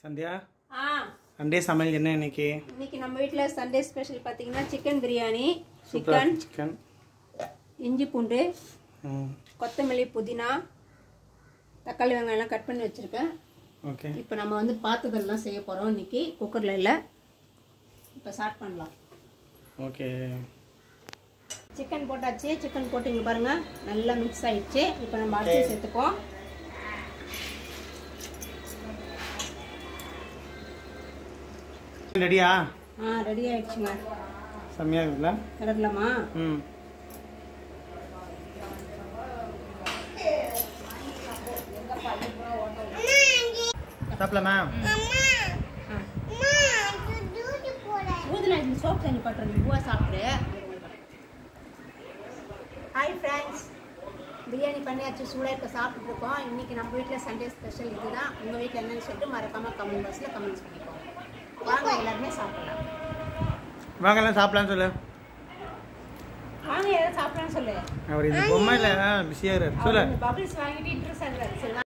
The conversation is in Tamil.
சந்தியா ஆ சண்டே சமையல் என்ன இன்னைக்கு இன்னைக்கு நம்ம வீட்டில் சண்டே ஸ்பெஷல் பார்த்தீங்கன்னா chicken biryani super chicken chicken இஞ்சி பூண்டு ம் கொத்தமல்லி புதினா தக்காளி வெங்காயம்லாம் கட் பண்ணி வச்சுருக்கேன் ஓகே இப்போ நம்ம வந்து பார்த்ததெல்லாம் செய்ய போகிறோம் இன்னைக்கு குக்கரில் இல்லை இப்போ ஸ்டார்ட் பண்ணலாம் ஓகே சிக்கன் போட்டாச்சு சிக்கன் போட்டு இங்கே பாருங்கள் நல்லா மிக்ஸ் ஆயிடுச்சு இப்போ நம்ம அரிசி சேர்த்துப்போம் ரெடியா ஆ ரெடி ஆயிடுச்சுங்க செம்மையாக இருக்குல்ல கிடக்கலாமா ம் சாப்பிடலாமா ஊதுல இந்த சோப் தண்ணி பட்டுறது பூவா சாப்பிடு ஹாய் ஃப்ரெண்ட்ஸ் பிரியாணி பண்ணியாச்சு சூடாக இப்போ சாப்பிட்டுட்டு இருக்கோம் இன்னைக்கு நம்ம வீட்டில் சண்டே ஸ்பெஷல் இதுதான் உங்கள் வீட்டில் என்னன்னு சொல்லிட்டு மறக்காம கமெண்ட் பாக்ஸில் கமெண்ட்ஸ் பண்ணிக்கோங்க வாங்க எல்லாருமே சாப்பிடலாம் வாங்கலாம் சாப்பிடலான்னு சொல்லு வாங்க யாரும் சாப்பிடலாம்னு சொல்லு அவர் இந்த பொம்மையில் பிஸியாக சொல்லு பபிள்ஸ் வாங்கிட்டு இன்ட்ரெஸ்ட் ஆகுறாரு சரி